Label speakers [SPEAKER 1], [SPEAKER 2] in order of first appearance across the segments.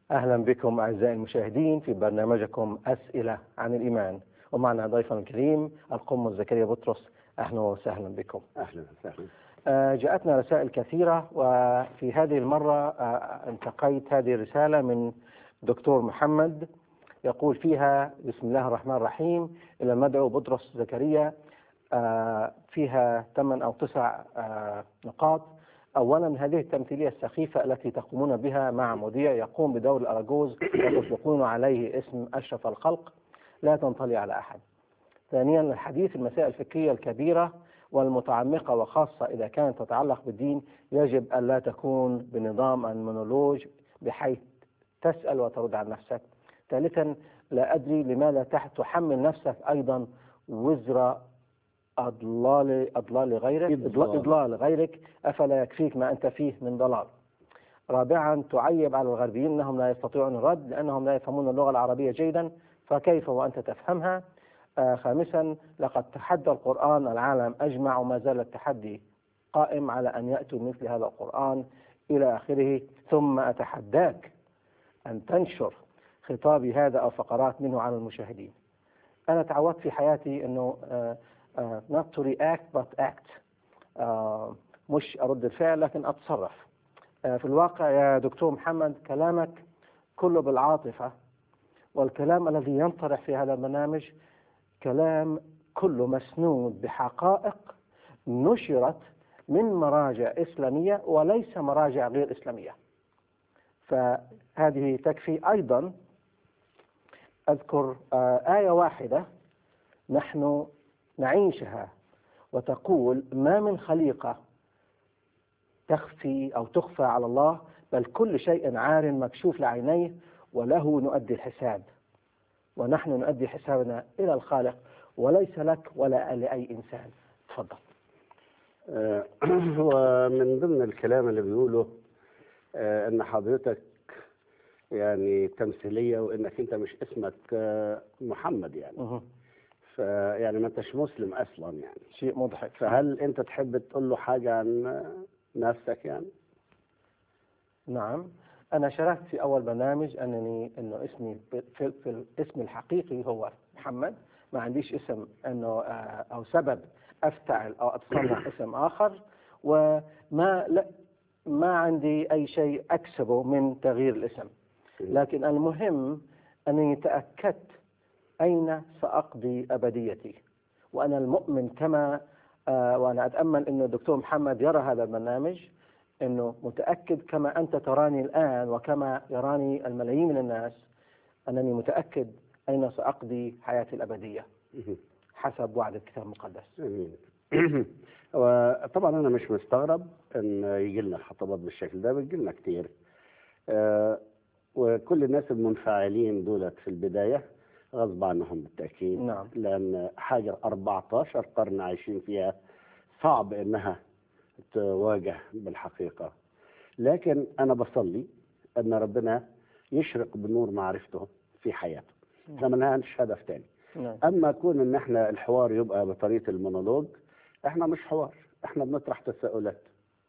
[SPEAKER 1] أهلا بكم أعزائي المشاهدين في برنامجكم أسئلة عن الإيمان ومعنا ضيفنا الكريم القم زكريا بطرس أهلا وسهلا بكم
[SPEAKER 2] اهلا وسهلا
[SPEAKER 1] آه، جاءتنا رسائل كثيرة وفي هذه المرة آه، انتقيت هذه الرسالة من دكتور محمد يقول فيها بسم الله الرحمن الرحيم إلى المدعو بطرس زكريا آه، فيها ثمان أو تسع آه، نقاط أولا هذه التمثيلية السخيفة التي تقومون بها مع مذيع يقوم بدور الأراجوز وتطلقون عليه اسم أشرف الخلق لا تنطلي على أحد ثانيا الحديث المسائل الفكرية الكبيرة والمتعمقة وخاصة إذا كانت تتعلق بالدين يجب أن لا تكون بنظام المونولوج بحيث تسأل وترد عن نفسك ثالثا لا أدري لماذا تحت تحمل نفسك أيضا وزر أضلال أضلال غيرك
[SPEAKER 2] إضلال.
[SPEAKER 1] إضلال غيرك أفلا يكفيك ما أنت فيه من ضلال رابعا تعيب على الغربيين أنهم لا يستطيعون الرد لأنهم لا يفهمون اللغة العربية جيدا فكيف وأنت تفهمها آه خامسا لقد تحدى القرآن العالم أجمع وما زال التحدي قائم على أن يأتوا مثل هذا القرآن إلى آخره ثم أتحداك أن تنشر خطابي هذا أو فقرات منه على المشاهدين أنا تعودت في حياتي أنه آه آه not to react but act آه مش أرد الفعل لكن أتصرف آه في الواقع يا دكتور محمد كلامك كله بالعاطفة والكلام الذي ينطرح في هذا البرنامج كلام كله مسنود بحقائق نشرت من مراجع إسلامية وليس مراجع غير إسلامية فهذه تكفي أيضا أذكر آه، آية واحدة نحن نعيشها وتقول ما من خليقة تخفي أو تخفى على الله بل كل شيء عار مكشوف لعينيه وله نؤدي الحساب ونحن نؤدي حسابنا إلى الخالق وليس لك ولا لأي إنسان تفضل
[SPEAKER 2] آه، ومن ضمن الكلام اللي بيقوله آه، ان حضرتك يعني تمثيليه وانك انت مش اسمك آه، محمد يعني
[SPEAKER 1] مه.
[SPEAKER 2] فيعني ما انتش مسلم اصلا يعني
[SPEAKER 1] شيء مضحك
[SPEAKER 2] فهل انت تحب تقول له حاجه عن آه، نفسك يعني؟
[SPEAKER 1] نعم أنا شاركت في أول برنامج أنني أنه اسمي في, في, في الاسم الحقيقي هو محمد ما عنديش اسم أنه آه، أو سبب أفتعل أو أتصنع اسم آخر وما لا ما عندي أي شيء أكسبه من تغيير الاسم لكن المهم أنني تأكدت أين سأقضي أبديتي وأنا المؤمن كما آه، وأنا أتأمل أنه الدكتور محمد يرى هذا البرنامج أنه متأكد كما أنت تراني الآن وكما يراني الملايين من الناس أنني متأكد أين سأقضي حياتي الأبدية حسب وعد الكتاب المقدس
[SPEAKER 2] امين وطبعا انا مش مستغرب ان يجي لنا خطابات بالشكل ده بتجي لنا كتير آه، وكل الناس المنفعلين دولت في البدايه غصب عنهم بالتاكيد
[SPEAKER 1] نعم.
[SPEAKER 2] لان حاجه 14 قرن عايشين فيها صعب انها تواجه بالحقيقه لكن انا بصلي ان ربنا يشرق بنور معرفته في حياته احنا ما لناش هدف تاني
[SPEAKER 1] نعم.
[SPEAKER 2] اما كون ان احنا الحوار يبقى بطريقه المونولوج احنا مش حوار احنا بنطرح تساؤلات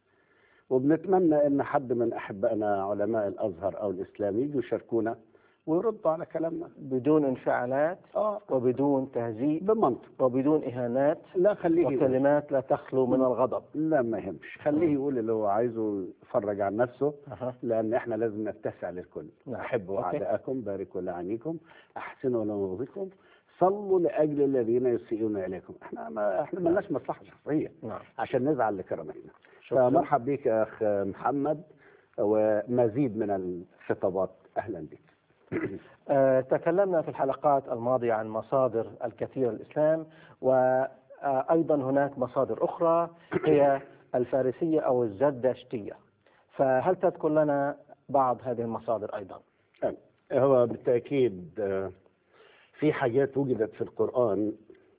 [SPEAKER 2] وبنتمنى ان حد من احبائنا علماء الازهر او الاسلام يجوا يشاركونا ويردوا على كلامنا
[SPEAKER 1] بدون انفعالات
[SPEAKER 2] اه
[SPEAKER 1] وبدون تهزيء
[SPEAKER 2] بمنطق
[SPEAKER 1] وبدون إهانات
[SPEAKER 2] لا خليه يقول.
[SPEAKER 1] وكلمات لا تخلو من الغضب
[SPEAKER 2] لا ما يهمش خليه يقول اللي هو عايزه يفرج عن نفسه
[SPEAKER 1] أها.
[SPEAKER 2] لان احنا لازم نتسع للكل
[SPEAKER 1] نعم.
[SPEAKER 2] احبوا
[SPEAKER 1] أوكي.
[SPEAKER 2] اعداءكم باركوا لعنيكم احسنوا لمبغضكم صلوا لاجل الذين يسيئون اليكم احنا ما احنا مالناش مصلحه شخصيه
[SPEAKER 1] نعم
[SPEAKER 2] عشان نزعل لكرامتنا
[SPEAKER 1] شكراً.
[SPEAKER 2] فمرحب بك يا اخ محمد ومزيد من الخطابات اهلا بك
[SPEAKER 1] آه، تكلمنا في الحلقات الماضية عن مصادر الكثير الإسلام وأيضا هناك مصادر أخرى هي الفارسية أو الزردشتية فهل تذكر لنا بعض هذه المصادر أيضا
[SPEAKER 2] هو بالتاكيد آه، في حاجات وجدت في القران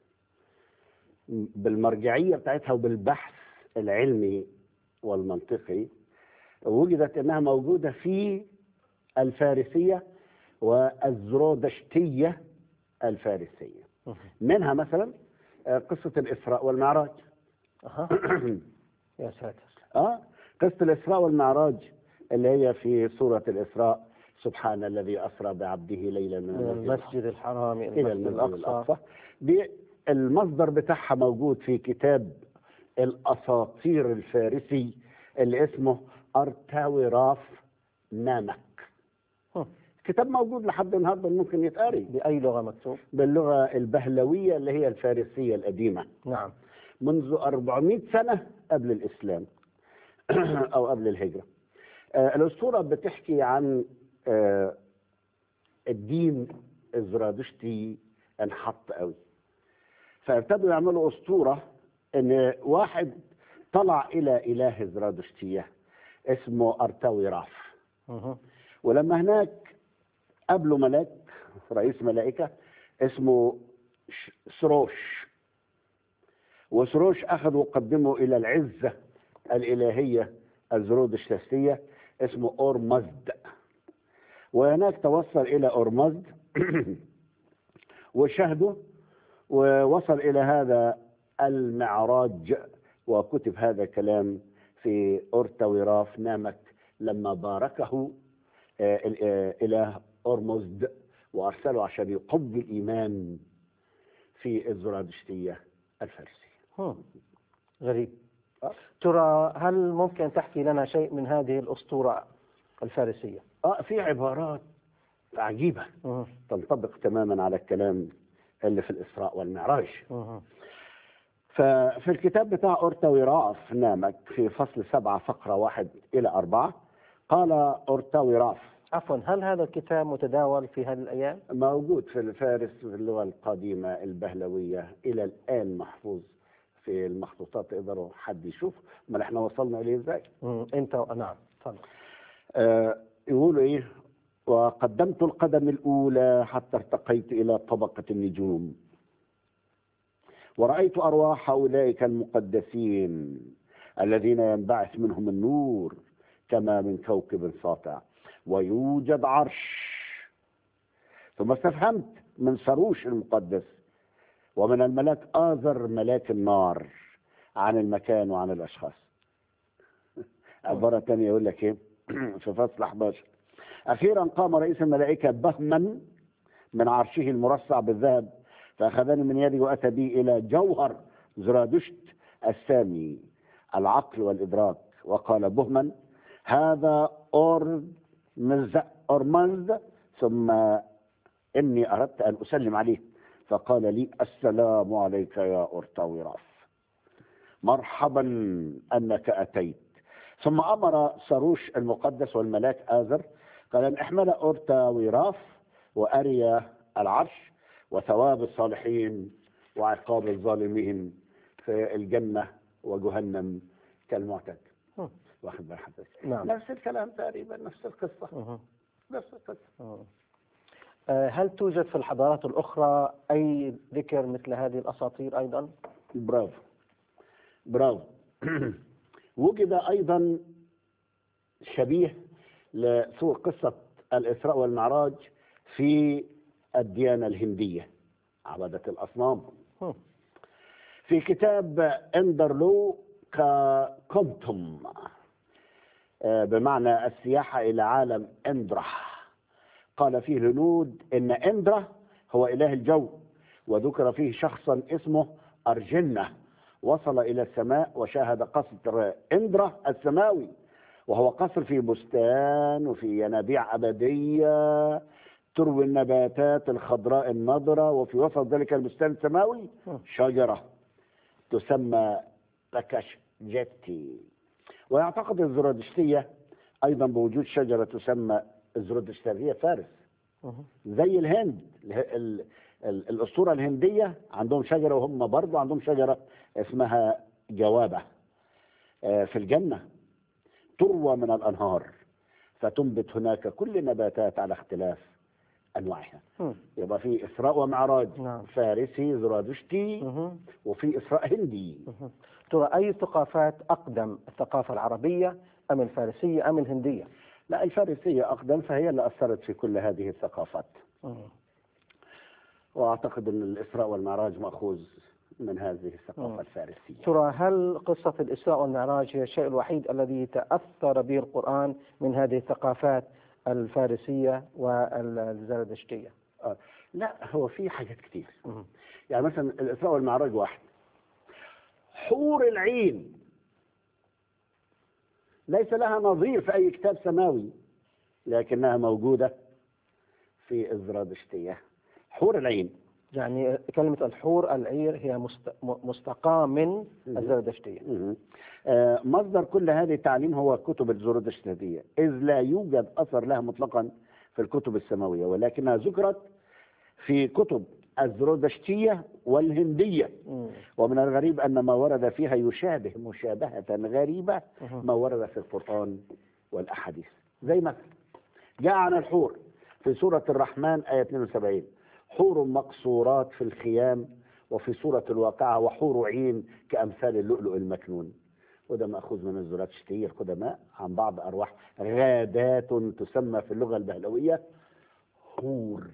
[SPEAKER 2] بالمرجعيه بتاعتها وبالبحث العلمي والمنطقي وجدت انها موجوده في الفارسيه والزرودشتيه الفارسيه منها مثلا آه، قصه الاسراء والمعراج
[SPEAKER 1] أها. يا ساتر
[SPEAKER 2] اه قصه الاسراء والمعراج اللي هي في سوره الاسراء سبحان الذي أسرى بعبده ليلا من
[SPEAKER 1] من
[SPEAKER 2] المسجد الحرام
[SPEAKER 1] المسجد الحرام إلى
[SPEAKER 2] إلى
[SPEAKER 1] المسجد
[SPEAKER 2] المسجد
[SPEAKER 1] الأقصى
[SPEAKER 2] الأقصى دي المصدر بتاعها موجود في كتاب الأساطير الفارسي اللي اسمه أرتاوراف نامك
[SPEAKER 1] هم.
[SPEAKER 2] كتاب موجود لحد النهارده ممكن يتقري
[SPEAKER 1] بأي لغة مكتوب؟
[SPEAKER 2] باللغة البهلوية اللي هي الفارسية القديمة
[SPEAKER 1] نعم
[SPEAKER 2] منذ 400 سنة قبل الإسلام أو قبل الهجرة آه، الأسطورة بتحكي عن آه، الدين الزرادشتي انحط قوي فابتدوا يعملوا أسطورة إن واحد طلع إلى إله زرادشتية اسمه أرتاويراف
[SPEAKER 1] مه.
[SPEAKER 2] ولما هناك قابله ملاك رئيس ملائكة اسمه ش- سروش وسروش أخذ وقدمه إلى العزة الإلهية الزرودشتية اسمه أورمزد وهناك توصل إلى أورمزد وشهده ووصل إلى هذا المعراج وكتب هذا كلام في أورتاويراف نامك لما باركه آه، ال- آه، إله أورمزد وأرسله عشان يقوي الإيمان في الزرادشتية الفارسية
[SPEAKER 1] هم. غريب
[SPEAKER 2] آه.
[SPEAKER 1] ترى هل ممكن تحكي لنا شيء من هذه الأسطورة الفارسية؟
[SPEAKER 2] آه في عبارات عجيبة
[SPEAKER 1] مه.
[SPEAKER 2] تنطبق تماما على الكلام اللي في الإسراء والمعراج
[SPEAKER 1] مه.
[SPEAKER 2] ففي الكتاب بتاع أورتاويراف نامك في فصل سبعة فقرة واحد إلى أربعة قال أورتاويراف
[SPEAKER 1] عفوا هل هذا الكتاب متداول في هذه الأيام؟
[SPEAKER 2] موجود في الفارس في اللغة القديمة البهلوية إلى الآن محفوظ في المخطوطات يقدروا حد يشوف ما احنا وصلنا إليه ازاي
[SPEAKER 1] مم. أنت نعم تفضل
[SPEAKER 2] آه يقولوا إيه وقدمت القدم الأولى حتى ارتقيت إلى طبقة النجوم ورأيت أرواح أولئك المقدسين الذين ينبعث منهم النور كما من كوكب ساطع ويوجد عرش ثم استفهمت من سروش المقدس ومن الملاك آذر ملاك النار عن المكان وعن الأشخاص عبارة تانية يقول لك إيه في فصل 11 أخيرا قام رئيس الملائكة بهما من عرشه المرصع بالذهب فأخذني من يدي وأتى بي إلى جوهر زرادشت السامي العقل والإدراك وقال بهما هذا أورمز أورمزد ثم إني أردت أن أسلم عليه فقال لي السلام عليك يا أورتاويراف مرحبا أنك أتيت ثم أمر سروش المقدس والملاك آذر قال أن احمل أورتاويراف وأري العرش وثواب الصالحين وعقاب الظالمين في الجنة وجهنم كالمعتاد
[SPEAKER 1] مم.
[SPEAKER 2] واخد بال حضرتك
[SPEAKER 1] نعم.
[SPEAKER 2] نفس الكلام تقريبا نفس القصة
[SPEAKER 1] مه.
[SPEAKER 2] نفس القصة
[SPEAKER 1] مم. آه، هل توجد في الحضارات الأخرى أي ذكر مثل هذه الأساطير أيضا؟
[SPEAKER 2] برافو برافو وجد ايضا شبيه لسوء قصه الاسراء والمعراج في الديانه الهنديه عبده الاصنام
[SPEAKER 1] مم.
[SPEAKER 2] في كتاب اندرلو ككومتم آه، بمعنى السياحه الى عالم اندرا قال فيه الهنود ان اندرا هو اله الجو وذكر فيه شخصا اسمه ارجنه وصل الى السماء وشاهد قصر اندرا السماوي وهو قصر في بستان وفي ينابيع ابديه تروي النباتات الخضراء النضره وفي وسط ذلك البستان السماوي شجره تسمى باكاش جيتي ويعتقد الزرادشتيه ايضا بوجود شجره تسمى الزرادشتيه هي فارس
[SPEAKER 1] مه.
[SPEAKER 2] زي الهند اله- ال- ال- الاسطوره الهنديه عندهم شجره وهم برضه عندهم شجره اسمها جوابه آه، في الجنه تروى من الانهار فتنبت هناك كل نباتات على اختلاف انواعها
[SPEAKER 1] مم.
[SPEAKER 2] يبقى في اسراء ومعراج
[SPEAKER 1] نعم.
[SPEAKER 2] فارسي زرادشتي
[SPEAKER 1] مه.
[SPEAKER 2] وفي اسراء هندي
[SPEAKER 1] مه. ترى أي الثقافات أقدم الثقافة العربية أم الفارسية أم الهندية؟
[SPEAKER 2] لا الفارسيه اقدم فهي اللي اثرت في كل هذه الثقافات
[SPEAKER 1] مم.
[SPEAKER 2] واعتقد ان الاسراء والمعراج ماخوذ من هذه الثقافه
[SPEAKER 1] مم.
[SPEAKER 2] الفارسيه
[SPEAKER 1] ترى هل قصة الإسراء والمعراج هي الشيء الوحيد الذي تأثر به القرآن من هذه الثقافات الفارسية والزردشتية
[SPEAKER 2] آه. لا هو في حاجات كتير
[SPEAKER 1] مم.
[SPEAKER 2] يعني مثلا الإسراء والمعراج واحد حور العين ليس لها نظير في أي كتاب سماوي لكنها موجودة في الزرادشتية حور العين
[SPEAKER 1] يعني كلمة الحور العير هي مست- م- مستقاة من الزردشتية
[SPEAKER 2] مهم. آه، مصدر كل هذه التعليم هو كتب الزرادشتية إذ لا يوجد أثر لها مطلقا في الكتب السماوية ولكنها ذكرت في كتب الزرادشتية والهندية
[SPEAKER 1] مم.
[SPEAKER 2] ومن الغريب أن ما ورد فيها يشابه مشابهة غريبة
[SPEAKER 1] مهم.
[SPEAKER 2] ما ورد في القرآن والأحاديث زي مثلا جاء عن الحور في سورة الرحمن آية 72 حور مقصورات في الخيام وفي سورة الواقعة وحور عين كأمثال اللؤلؤ المكنون وده مأخوذ من الزرادشتية القدماء عن بعض أرواح غادات تسمى في اللغة البهلوية حور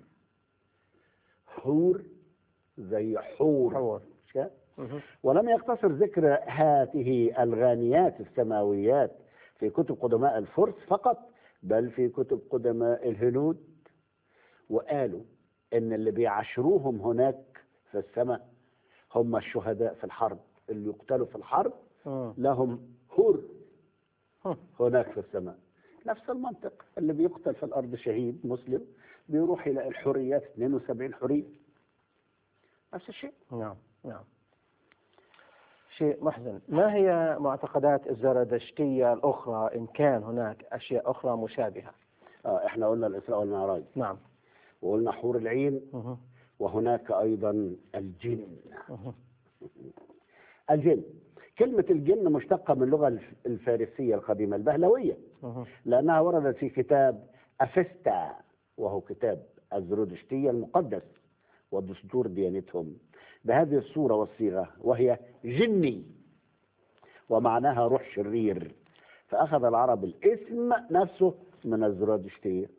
[SPEAKER 2] حور زي حور
[SPEAKER 1] حور
[SPEAKER 2] مش كده؟
[SPEAKER 1] مهم.
[SPEAKER 2] ولم يقتصر ذكر هاته الغانيات السماويات في كتب قدماء الفرس فقط بل في كتب قدماء الهنود وقالوا ان اللي بيعاشروهم هناك في السماء هم الشهداء في الحرب اللي يقتلوا في الحرب
[SPEAKER 1] مم.
[SPEAKER 2] لهم هور
[SPEAKER 1] هم.
[SPEAKER 2] هناك في السماء نفس المنطق اللي بيقتل في الارض شهيد مسلم بيروح الى الحريات 72 حريه نفس الشيء
[SPEAKER 1] نعم نعم شيء محزن ما هي معتقدات الزردشتية الأخرى إن كان هناك أشياء أخرى مشابهة
[SPEAKER 2] آه احنا قلنا الاسراء والمعراج
[SPEAKER 1] نعم
[SPEAKER 2] وقلنا حور العين
[SPEAKER 1] مهم.
[SPEAKER 2] وهناك ايضا الجن
[SPEAKER 1] مهم.
[SPEAKER 2] الجن كلمة الجن مشتقة من اللغة الف- الفارسية القديمة البهلوية
[SPEAKER 1] مهم.
[SPEAKER 2] لأنها وردت في كتاب أفستا وهو كتاب الزرودشتية المقدس ودستور ديانتهم بهذه الصورة والصيغة وهي جني ومعناها روح شرير فأخذ العرب الاسم نفسه من الزرادشتية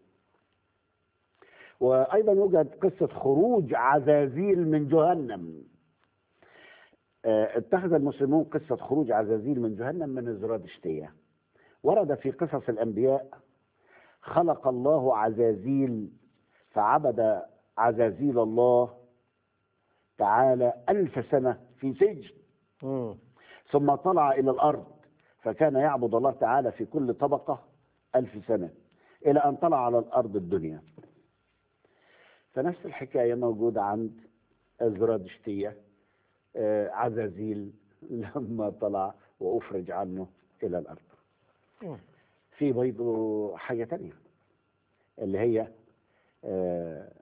[SPEAKER 2] وأيضا يوجد قصة خروج عزازيل من جهنم آه، اتخذ المسلمون قصة خروج عزازيل من جهنم من الزرادشتية ورد في قصص الأنبياء خلق الله عزازيل فعبد عزازيل الله تعالى ألف سنة في سجن
[SPEAKER 1] مم.
[SPEAKER 2] ثم طلع إلى الأرض فكان يعبد الله تعالى في كل طبقة ألف سنة إلى أن طلع على الأرض الدنيا فنفس الحكاية موجودة عند الزرادشتية آه، عزازيل لما طلع وأفرج عنه إلى الأرض
[SPEAKER 1] مم.
[SPEAKER 2] في برضه حاجة تانية اللي هي آه،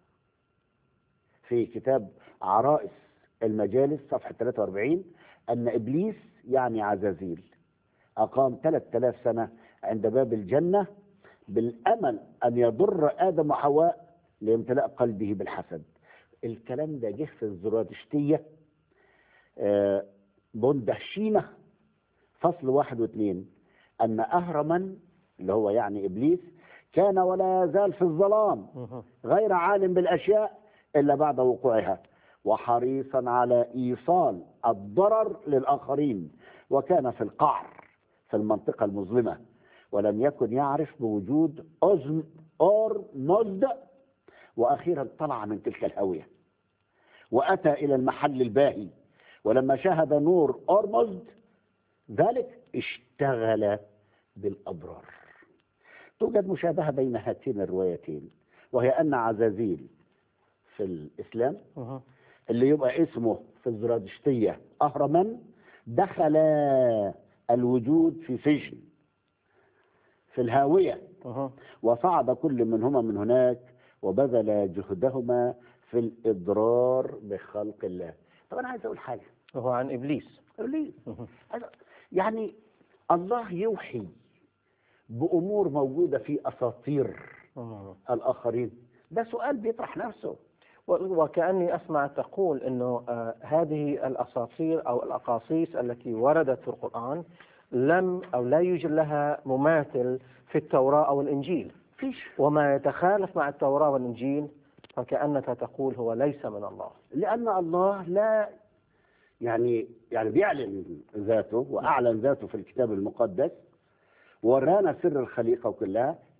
[SPEAKER 2] في كتاب عرائس المجالس صفحة 43 أن إبليس يعني عزازيل أقام 3000 سنة عند باب الجنة بالأمل أن يضر آدم وحواء لامتلاء قلبه بالحسد الكلام ده جه في الزرادشتية آه، بندهشينة فصل واحد واثنين أن أهرما اللي هو يعني إبليس كان ولا يزال في الظلام
[SPEAKER 1] مهم.
[SPEAKER 2] غير عالم بالأشياء إلا بعد وقوعها وحريصا على إيصال الضرر للآخرين وكان في القعر في المنطقة المظلمة ولم يكن يعرف بوجود أزم أور مزد وأخيرا طلع من تلك الهاوية وأتى إلى المحل الباهي ولما شاهد نور أورمزد ذلك اشتغل بالأبرار توجد مشابهة بين هاتين الروايتين وهي أن عزازيل في الإسلام
[SPEAKER 1] مهم.
[SPEAKER 2] اللي يبقى اسمه في الزرادشتية أهرما دخل الوجود في سجن في الهاوية
[SPEAKER 1] مهم.
[SPEAKER 2] وصعد كل منهما من هناك وبذل جهدهما في الإضرار بخلق الله طب أنا عايز أقول حاجة
[SPEAKER 1] وهو عن إبليس
[SPEAKER 2] ليه؟
[SPEAKER 1] مهم.
[SPEAKER 2] يعني الله يوحي بأمور موجودة في أساطير
[SPEAKER 1] مهم.
[SPEAKER 2] الآخرين ده سؤال بيطرح نفسه
[SPEAKER 1] و- وكأني أسمع تقول أنه آه، هذه الأساطير أو الأقاصيص التي وردت في القرآن لم أو لا يوجد لها مماثل في التوراة أو الإنجيل
[SPEAKER 2] فيش
[SPEAKER 1] وما يتخالف مع التوراة والإنجيل فكأنك تقول هو ليس من الله
[SPEAKER 2] لأن الله لا يعني يعني بيعلن ذاته وأعلن ذاته في الكتاب المقدس ورانا سر الخليقة كلها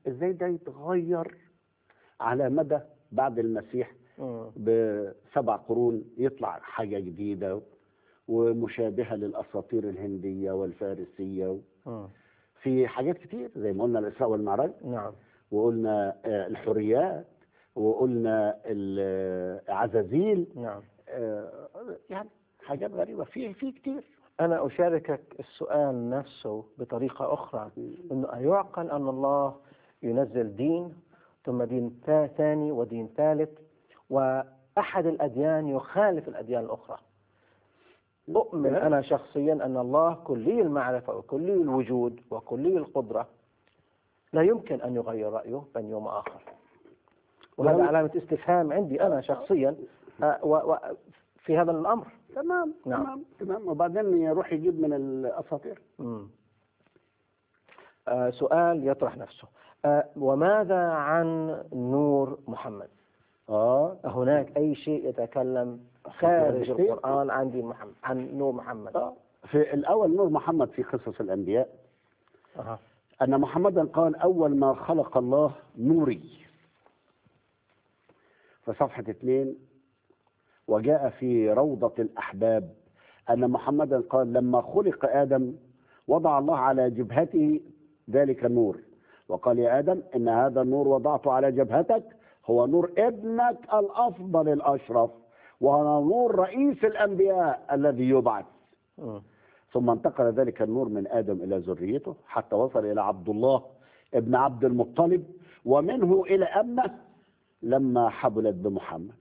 [SPEAKER 2] ازاي ده يتغير على مدى بعد المسيح
[SPEAKER 1] مم.
[SPEAKER 2] بسبع قرون يطلع حاجة جديدة ومشابهة للأساطير الهندية والفارسية
[SPEAKER 1] مم.
[SPEAKER 2] في حاجات كتير زي ما قلنا الإسراء والمعراج
[SPEAKER 1] نعم
[SPEAKER 2] وقلنا آه، الحريات وقلنا العزازيل
[SPEAKER 1] نعم
[SPEAKER 2] آه، يعني حاجات غريبة في في كتير
[SPEAKER 1] أنا أشاركك السؤال نفسه بطريقة أخرى أنه أيعقل أن الله ينزل دين ثم دين تا- ثاني ودين ثالث وأحد الأديان يخالف الأديان الأخرى أؤمن أنا شخصيا أن الله كلي المعرفة وكلي الوجود وكلي القدرة لا يمكن أن يغير رأيه بين يوم آخر وهذا
[SPEAKER 2] نعم.
[SPEAKER 1] علامة استفهام عندي أنا شخصيا آه، و- و- في هذا الأمر
[SPEAKER 2] تمام
[SPEAKER 1] نعم.
[SPEAKER 2] تمام تمام وبعدين يروح يجيب من الأساطير
[SPEAKER 1] مم. آه سؤال يطرح نفسه آه وماذا عن نور محمد
[SPEAKER 2] اه
[SPEAKER 1] هناك أي شيء يتكلم خارج
[SPEAKER 2] كتير.
[SPEAKER 1] القرآن عن دين محمد عن نور محمد
[SPEAKER 2] آه. في الأول نور محمد في قصص الأنبياء
[SPEAKER 1] أها.
[SPEAKER 2] أن محمدا قال أول ما خلق الله نوري في صفحة اثنين وجاء في روضة الأحباب أن محمدا قال لما خلق آدم وضع الله على جبهته ذلك النور وقال يا آدم إن هذا النور وضعته على جبهتك هو نور ابنك الأفضل الأشرف وهو نور رئيس الأنبياء الذي يبعث
[SPEAKER 1] مم.
[SPEAKER 2] ثم انتقل ذلك النور من آدم إلى ذريته حتى وصل إلى عبد الله ابن عبد المطلب ومنه إلى أمه لما حبلت بمحمد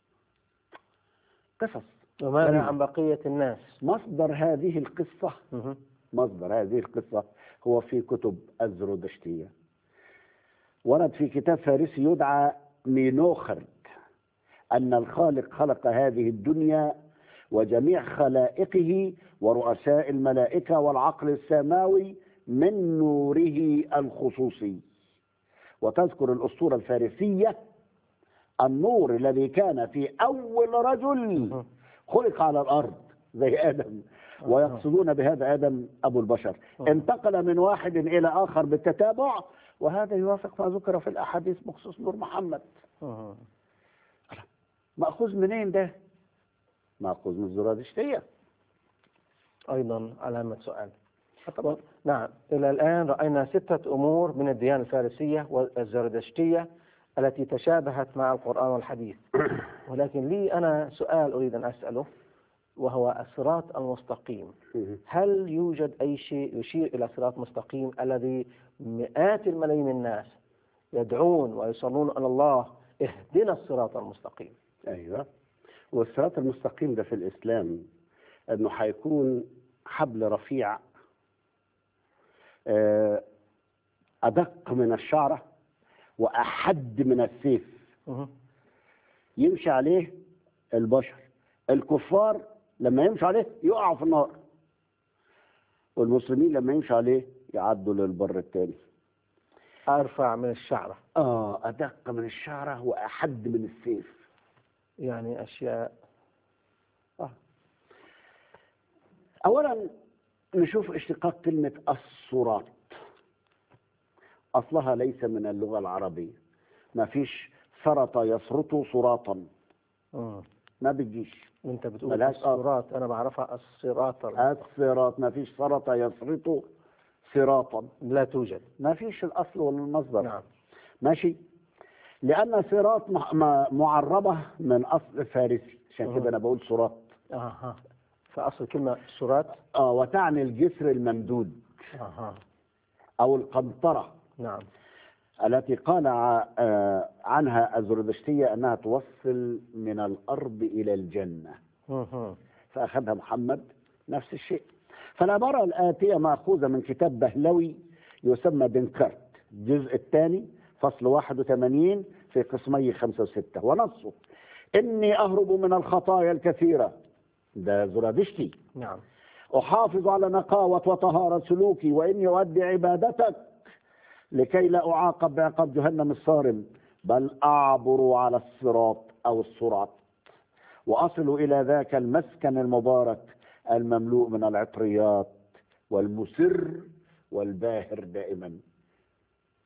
[SPEAKER 2] قصص
[SPEAKER 1] وماذا
[SPEAKER 2] غريبة.
[SPEAKER 1] عن بقية الناس
[SPEAKER 2] مصدر هذه القصة
[SPEAKER 1] مهم.
[SPEAKER 2] مصدر هذه القصة هو في كتب الزرودشتية ورد في كتاب فارسي يدعى مينوخرد أن الخالق خلق هذه الدنيا وجميع خلائقه ورؤساء الملائكة والعقل السماوي من نوره الخصوصي وتذكر الأسطورة الفارسية النور الذي كان في أول رجل خلق على الأرض زي آدم ويقصدون بهذا آدم أبو البشر انتقل من واحد إلى آخر بالتتابع وهذا يوافق ما ذكر في الأحاديث بخصوص نور محمد
[SPEAKER 1] مهم.
[SPEAKER 2] مأخوذ منين ده؟ مأخوذ من الزرادشتية
[SPEAKER 1] أيضا علامة سؤال
[SPEAKER 2] طبعا
[SPEAKER 1] نعم إلى الآن رأينا ستة أمور من الديانة الفارسية والزردشتية التي تشابهت مع القرآن والحديث ولكن لي أنا سؤال أريد أن أسأله وهو الصراط المستقيم هل يوجد أي شيء يشير إلى صراط مستقيم الذي مئات الملايين من الناس يدعون ويصلون على الله اهدنا الصراط المستقيم
[SPEAKER 2] ايوه والصراط المستقيم ده في الاسلام انه هيكون حبل رفيع آه، ادق من الشعره واحد من السيف
[SPEAKER 1] مهم.
[SPEAKER 2] يمشي عليه البشر الكفار لما يمشي عليه يقعوا في النار والمسلمين لما يمشي عليه يعدوا للبر الثاني
[SPEAKER 1] أرفع من الشعرة
[SPEAKER 2] اه ادق من الشعره واحد من السيف
[SPEAKER 1] يعني أشياء
[SPEAKER 2] اولا نشوف اشتقاق كلمه الصراط اصلها ليس من اللغه العربيه ما فيش سرط يسرط صراطا
[SPEAKER 1] مم.
[SPEAKER 2] ما بتجيش
[SPEAKER 1] أنت بتقول
[SPEAKER 2] ملهاش أصل.
[SPEAKER 1] الصراط أنا بعرفها الصراط
[SPEAKER 2] الصراط ما فيش سرط يسرط صراطا
[SPEAKER 1] لا توجد
[SPEAKER 2] ما فيش الاصل ولا المصدر
[SPEAKER 1] نعم
[SPEAKER 2] ماشي لان صراط مع- مع- معربه من اصل فارسي عشان كده انا بقول صراط
[SPEAKER 1] أها فأصل كلمة صراط
[SPEAKER 2] اه وتعني الجسر الممدود
[SPEAKER 1] أها
[SPEAKER 2] او القنطره
[SPEAKER 1] نعم
[SPEAKER 2] التي قال ع- آه، عنها الزردشتية أنها توصل من الأرض إلى الجنة
[SPEAKER 1] مهم.
[SPEAKER 2] فأخذها محمد نفس الشيء فالعبارة الآتية مأخوذة من كتاب بهلوي يسمى بنكرت الجزء الثاني فصل 81 في قسمي خمسة وستة ونصه إني أهرب من الخطايا الكثيرة ده زرادشتي
[SPEAKER 1] نعم
[SPEAKER 2] أحافظ على نقاوة وطهارة سلوكي وإني أؤدي عبادتك لكي لا أعاقب بعقاب جهنم الصارم بل أعبر على الصراط أو الصراط وأصل إلى ذاك المسكن المبارك المملوء من العطريات والمسر والباهر دائما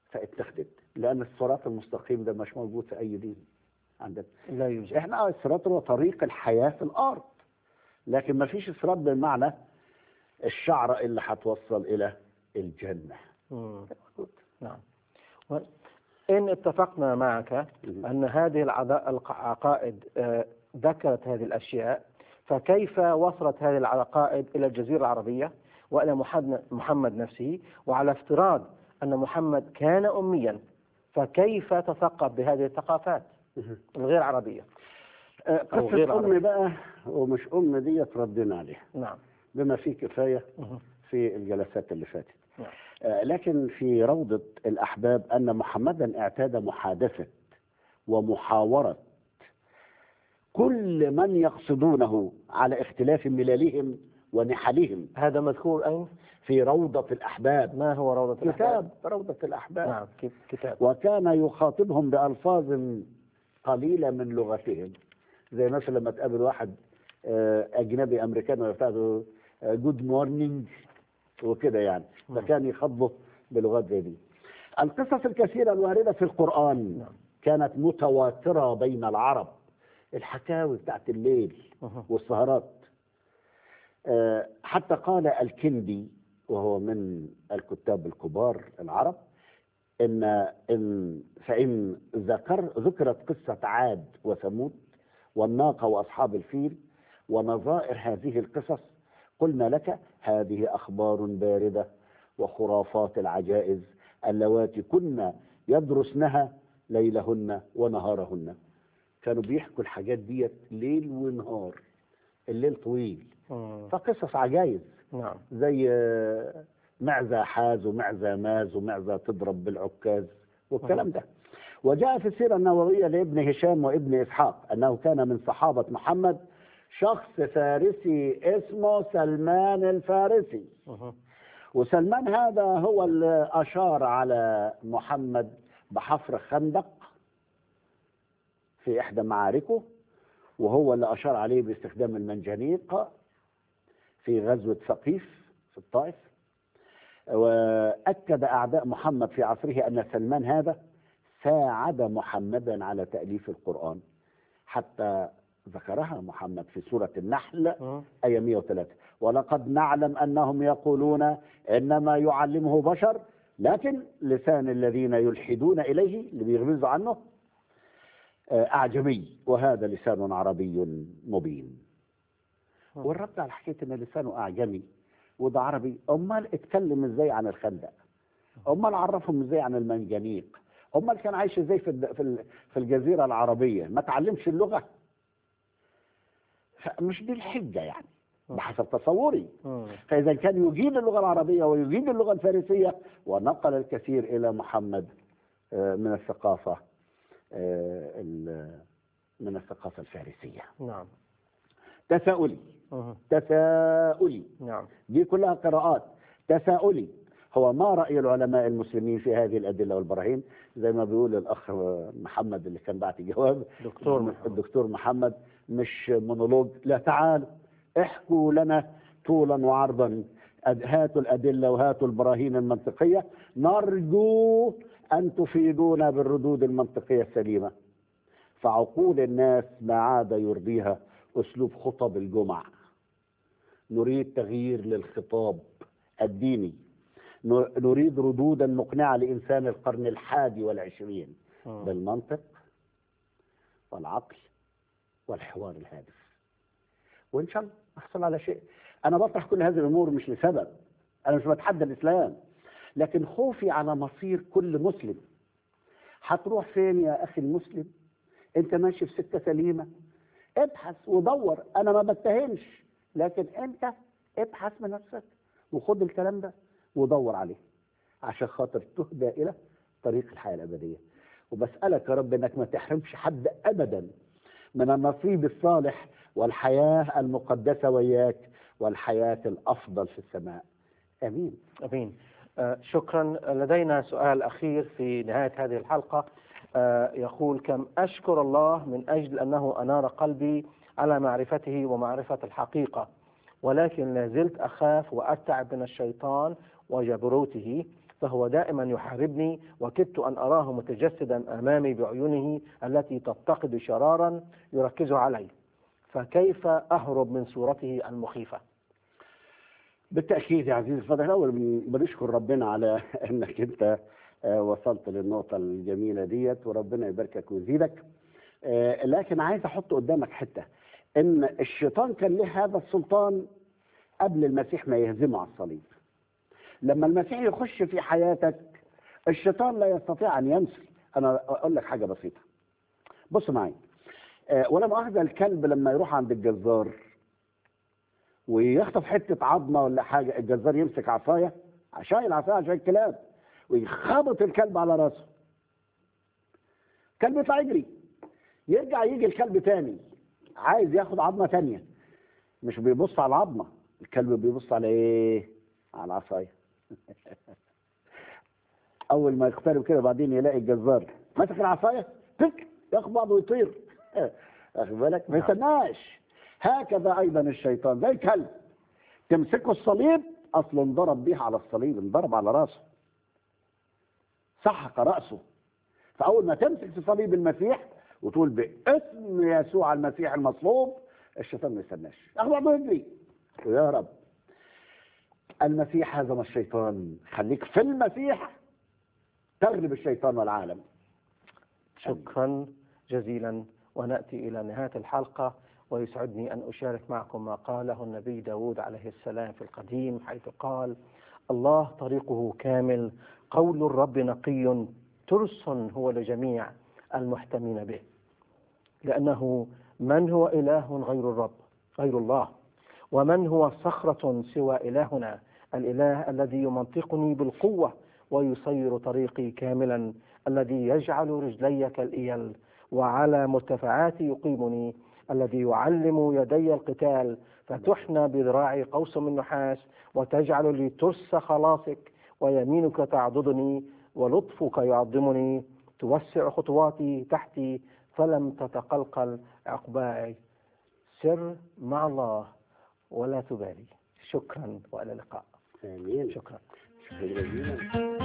[SPEAKER 2] فاتخذت لان الصراط المستقيم ده مش موجود في اي دين عندنا
[SPEAKER 1] لا يوجد
[SPEAKER 2] احنا اه الصراط هو طريق الحياه في الارض لكن ما فيش الصراط بالمعنى الشعره اللي هتوصل الى الجنه
[SPEAKER 1] مم. نعم و- إن اتفقنا معك أن هذه العدا- العقائد آه، ذكرت هذه الأشياء فكيف وصلت هذه العقائد إلى الجزيرة العربية وإلى محمد محمد نفسه وعلى افتراض أن محمد كان أميا فكيف تثقف بهذه الثقافات الغير عربية
[SPEAKER 2] آه،
[SPEAKER 1] أو غير
[SPEAKER 2] قصه
[SPEAKER 1] عربي.
[SPEAKER 2] ام بقى ومش ام ديت ردينا عليها
[SPEAKER 1] نعم
[SPEAKER 2] بما فيه كفايه
[SPEAKER 1] مهم.
[SPEAKER 2] في الجلسات اللي فاتت
[SPEAKER 1] نعم.
[SPEAKER 2] آه، لكن في روضة الأحباب أن محمدا اعتاد محادثة ومحاورة كل من يقصدونه على اختلاف ملالهم ونحلهم
[SPEAKER 1] هذا مذكور أين؟
[SPEAKER 2] في روضة الأحباب
[SPEAKER 1] ما هو روضة الأحباب؟
[SPEAKER 2] كتاب روضة الأحباب
[SPEAKER 1] نعم كيف- كتاب
[SPEAKER 2] وكان يخاطبهم بألفاظ قليلة من لغتهم زي مثلا لما تقابل واحد آه، أجنبي أمريكاني ويفتح جود مورنينج وكده يعني
[SPEAKER 1] مم.
[SPEAKER 2] فكان يخاطبه بلغات زي دي القصص الكثيرة الواردة في القرآن
[SPEAKER 1] نعم.
[SPEAKER 2] كانت متواترة بين العرب الحكاوي بتاعت الليل
[SPEAKER 1] مهم.
[SPEAKER 2] والسهرات آه، حتى قال الكندي وهو من الكتاب الكبار العرب ان ان فان ذكر ذكرت قصه عاد وثمود والناقه واصحاب الفيل ونظائر هذه القصص قلنا لك هذه اخبار بارده وخرافات العجائز اللواتي كنا يدرسنها ليلهن ونهارهن كانوا بيحكوا الحاجات ديت ليل ونهار الليل طويل
[SPEAKER 1] مم.
[SPEAKER 2] فقصص عجائز
[SPEAKER 1] نعم
[SPEAKER 2] زي آه، معزة حاز ومعزة ماز ومعزة تضرب بالعكاز والكلام ده وجاء في السيرة النووية لابن هشام وابن إسحاق أنه كان من صحابة محمد شخص فارسي اسمه سلمان الفارسي
[SPEAKER 1] مهم.
[SPEAKER 2] وسلمان هذا هو اللي أشار على محمد بحفر خندق في إحدى معاركه وهو اللي أشار عليه باستخدام المنجنيق في غزوة ثقيف في الطائف وأكد أعداء محمد في عصره أن سلمان هذا ساعد محمدا على تأليف القرآن حتى ذكرها محمد في سورة النحل
[SPEAKER 1] مم.
[SPEAKER 2] آية 103 ولقد نعلم أنهم يقولون إنما يعلمه بشر لكن لسان الذين يلحدون إليه اللي بيغمزوا عنه آه، أعجمي وهذا لسان عربي مبين والرد على حكاية إن لسانه أعجمي وده عربي أمال اتكلم إزاي عن الخندق أمال عرفهم إزاي عن المنجنيق أمال كان عايش إزاي في الد- في ال- في الجزيرة العربية ما تعلمش اللغة مش دي الحجة يعني بحسب تصوري
[SPEAKER 1] مم.
[SPEAKER 2] فإذا كان يجيد اللغة العربية ويجيد اللغة الفارسية ونقل الكثير إلى محمد آه، من الثقافة آه، ال- من الثقافة الفارسية
[SPEAKER 1] نعم
[SPEAKER 2] تساؤلي
[SPEAKER 1] مهم.
[SPEAKER 2] تساؤلي
[SPEAKER 1] نعم
[SPEAKER 2] دي كلها قراءات تساؤلي هو ما رأي العلماء المسلمين في هذه الأدلة والبراهين زي ما بيقول الأخ محمد اللي كان بعت جواب
[SPEAKER 1] دكتور محمد.
[SPEAKER 2] الدكتور محمد مش مونولوج لا تعالوا احكوا لنا طولا وعرضا أد- هاتوا الأدلة وهاتوا البراهين المنطقية نرجو أن تفيدونا بالردود المنطقية السليمة فعقول الناس ما عاد يرضيها أسلوب خطب الجمع نريد تغيير للخطاب الديني ن- نريد ردودا مقنعة لإنسان القرن الحادي والعشرين
[SPEAKER 1] مم.
[SPEAKER 2] بالمنطق والعقل والحوار الهادف وإن شاء الله أحصل على شيء أنا بطرح كل هذه الأمور مش لسبب أنا مش بتحدى الإسلام لكن خوفي على مصير كل مسلم هتروح فين يا أخي المسلم أنت ماشي في سكة سليمة ابحث ودور أنا ما بتهمش لكن أنت ابحث من نفسك وخد الكلام ده ودور عليه عشان خاطر تهدى إلى طريق الحياة الأبدية وبسألك يا رب إنك ما تحرمش حد أبدا من النصيب الصالح والحياة المقدسة وياك والحياة الأفضل في السماء آمين
[SPEAKER 1] أمين آه، شكرا لدينا سؤال أخير في نهاية هذه الحلقة آه، يقول كم أشكر الله من أجل أنه أنار قلبي على معرفته ومعرفة الحقيقة ولكن لا زلت أخاف وأرتعب من الشيطان وجبروته فهو دائما يحاربني وكدت أن أراه متجسدا أمامي بعيونه التي تفتقد شرارا يركز علي فكيف أهرب من صورته المخيفة
[SPEAKER 2] بالتأكيد يا عزيزي الفاضل الأول بن- بنشكر ربنا على أنك أنت آه، وصلت للنقطة الجميلة ديت وربنا يباركك ويزيدك آه، لكن عايز أحط قدامك حتة إن الشيطان كان له هذا السلطان قبل المسيح ما يهزمه على الصليب لما المسيح يخش في حياتك الشيطان لا يستطيع أن يمسك أنا أقول لك حاجة بسيطة بص معي آه، ولا مؤاخذة الكلب لما يروح عند الجزار ويخطف حته عظمه ولا حاجه الجزار يمسك عصايه شايل عصايه عشان الكلاب ويخبط الكلب على راسه الكلب يطلع يجري يرجع يجي الكلب تاني عايز ياخد عظمه تانية مش بيبص على العظمه الكلب بيبص على ايه على العصايه اول ما يقترب كده بعدين يلاقي الجزار ماسك العصايه تك ياخد بعضه ويطير واخد بالك ما يستناش هكذا ايضا الشيطان زي الكلب تمسكه الصليب اصلا انضرب بيه على الصليب انضرب على راسه سحق راسه فاول ما تمسك في صليب المسيح وتقول باسم يسوع المسيح المصلوب الشيطان ما يستناش ياخد بعضه يجري ويهرب المسيح هزم الشيطان خليك في المسيح تغلب الشيطان والعالم
[SPEAKER 1] شكرا جزيلا ونأتي إلى نهاية الحلقة ويسعدني أن أشارك معكم ما قاله النبي داود عليه السلام في القديم حيث قال الله طريقه كامل قول الرب نقي ترس هو لجميع المحتمين به لأنه من هو إله غير الرب غير الله ومن هو صخرة سوى إلهنا الإله الذي يمنطقني بالقوة ويصير طريقي كاملا الذي يجعل رجلي كالإيل وعلى مرتفعاتي يقيمني الذي يعلم يدي القتال فتحنى بذراعي قوس من نحاس وتجعل لي ترس خلاصك ويمينك تعضدني ولطفك يعظمني توسع خطواتي تحتي فلم تتقلقل عقباي سر مع الله ولا تبالي شكرا والى اللقاء
[SPEAKER 2] امين
[SPEAKER 1] شكرا
[SPEAKER 2] شكرا جزيلا